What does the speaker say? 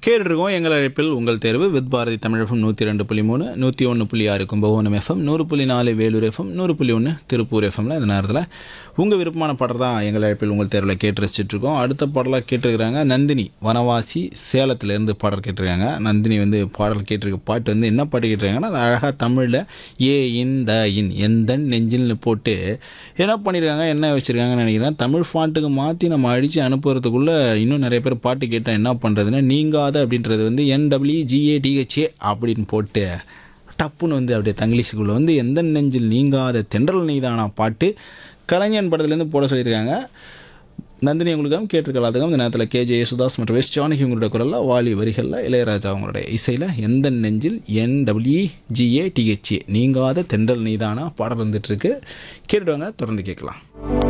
கேட்டுருக்கோம் எங்கள் அழைப்பில் உங்கள் தேர்வு வித் பாரதி தமிழகம் நூற்றி ரெண்டு புள்ளி மூணு நூற்றி ஒன்று புள்ளி ஆறு கும்பகோணம் எஃப்எம் நூறு புள்ளி நாலு வேலூர் எஃப்எம் நூறு புள்ளி ஒன்று திருப்பூர் எஃப்எம்ல இந்த நேரத்தில் உங்கள் விருப்பமான பாடல் தான் எங்கள் அழைப்பில் உங்கள் தேர்வில் கேட்டு ரசிச்சிட்ருக்கோம் அடுத்த பாடலாக கேட்டிருக்கிறாங்க நந்தினி வனவாசி சேலத்திலேருந்து பாடல் கேட்டிருக்காங்க நந்தினி வந்து பாடல் கேட்டிருக்க பாட்டு வந்து என்ன பாட்டு கேட்டிருக்காங்கன்னா அது அழகாக தமிழில் ஏ இந்த இன் எந்த நெஞ்சில்னு போட்டு என்ன பண்ணியிருக்காங்க என்ன வச்சுருக்காங்கன்னு நினைக்கிறேன் தமிழ் ஃபாண்ட்டுக்கு மாற்றி நம்ம அடித்து அனுப்புறதுக்குள்ளே இன்னும் நிறைய பேர் பாட்டு கேட்டால் என்ன பண்ணுறதுன்னா நீங்காத அப்படின்றது வந்து என்டபிள்யூஜிஏடிஹெச்ஏ அப்படின்னு போட்டு டப்புன்னு வந்து அப்படியே தங்கிலீஷுக்குள்ளே வந்து எந்த நெஞ்சில் நீங்காத தென்றல் நீதானா பாட்டு கலைஞன் படத்துலேருந்து போட சொல்லியிருக்காங்க நந்தினி உங்களுக்காக கேட்டிருக்கலாம் அதுக்கும் இந்த நேரத்தில் கேஜே யேசுதாஸ் மற்றும் வெஸ்ட் ஜானகி உங்களுடைய குரலில் வாலி வரிகளில் இளையராஜா அவங்களுடைய இசையில் எந்த நெஞ்சில் என்டபிள்யூஜிஏ டிஹெச்ஏ நீங்காத தென்றல் நீதானா பாடல் வந்துட்டுருக்கு கேட்டுடுவாங்க தொடர்ந்து கேட்கலாம்